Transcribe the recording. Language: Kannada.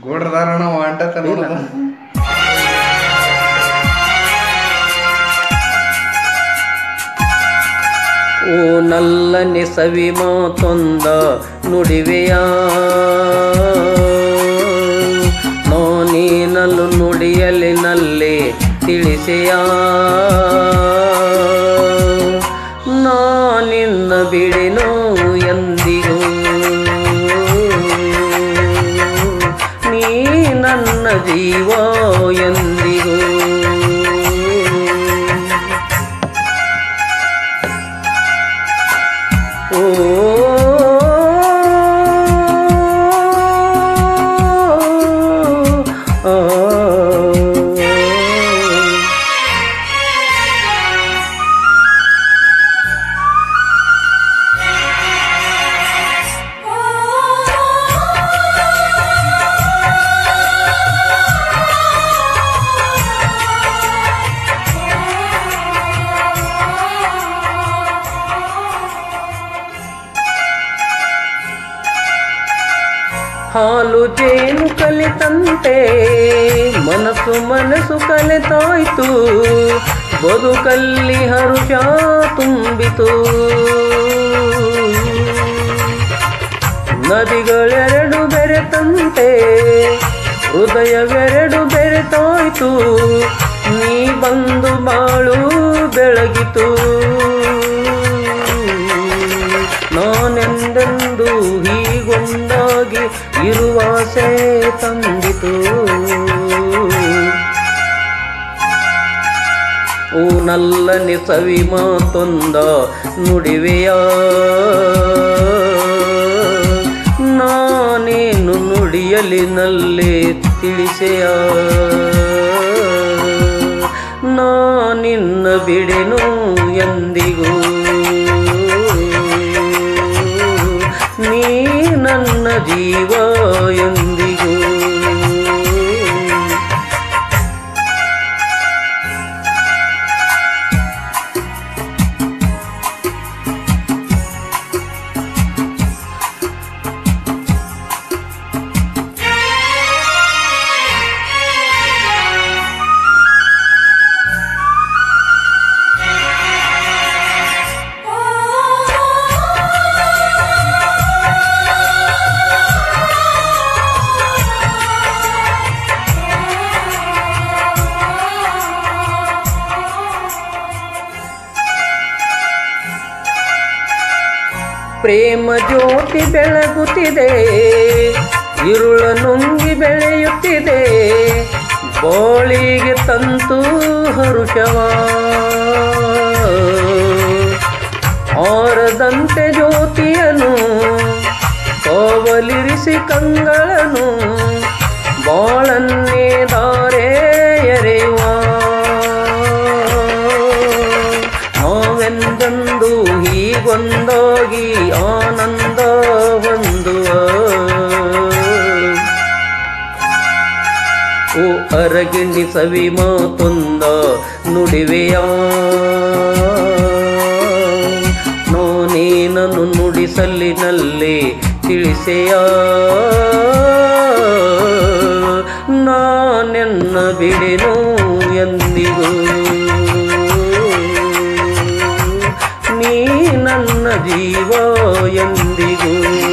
ಗೋಡ್ರದಾರಣ ವಾಂಟತ ನೋಡ ಓ ನಲ್ಲನೆ ಸವಿ ಮಾತೊಂದ ನುಡಿವೆಯ ನೋನೀನಲು ನುಡಿಯಲಿ ನಲ್ಲಿ ತಿಳಿಸೆಯ ನಾನಿನ್ನ ಬಿಡೆನು ಎಂದಿಗೂ ನೀ ನನ್ನ ಜೀವ ಎಂದಿಗೂ ಓ ಹಾಲು ಜೇನು ಕಲಿತಂತೆ ಮನಸ್ಸು ಮನಸ್ಸು ಕಲಿತಾಯ್ತು ಬದುಕಲ್ಲಿ ಹರುಷ ತುಂಬಿತು ನದಿಗಳೆರಡು ಬೆರೆತಂತೆ ಹೃದಯವೆರಡು ಬೆರೆತಾಯ್ತು ನೀ ಬಂದು ಬಾಳು ಬೆಳಗಿತು ನಾನೆಂದೆಂದು ಹೀಗೊಂದಾಗಿ ಇರುವಾಸೆ ತಂದಿತು ಓ ನಲ್ಲನೆ ಸವಿ ಮಾತೊಂದ ನುಡಿವೆಯ ನಾನೇನು ನುಡಿಯಲಿ ನಲ್ಲೇ ತಿಳಿಸೆಯ ನಾನಿನ್ನ ಬಿಡೆನು ಎಂದಿಗೂ ನೀ ನನ್ನ ಜೀವ ಎಂದಿಗೂ ಪ್ರೇಮ ಜ್ಯೋತಿ ಬೆಳಗುತ್ತಿದೆ ಇರುಳ ನುಂಗಿ ಬೆಳೆಯುತ್ತಿದೆ ಬೋಳಿಗೆ ತಂತು ಹರುಷವ ಆರದಂತೆ ಜ್ಯೋತಿಯನು ಕೋವಲಿರಿಸಿ ಕಂಗಳನು ಬಾಳನ್ನೇ ದಾರೆ ಎರೆಯುವ ನಾವೆಂದೆಂದು ಹೀಗೊಂದಾಗಿ ಆನಂದ ಹೊಂದುವ ಓ ಅರಗಿಣಿ ಸವಿ ಮಾತೊಂದ ನುಡಿವೆಯ ನೋನೇನನು ನುಡಿಸಲಿನಲ್ಲಿ ತಿಳಿಸೆಯ ನಾನೆನ್ನ ಬಿಡೆನು ಎಂದಿಗೂ ನೀ ನನ್ನ ಜೀವ ಎಂದಿಗೂ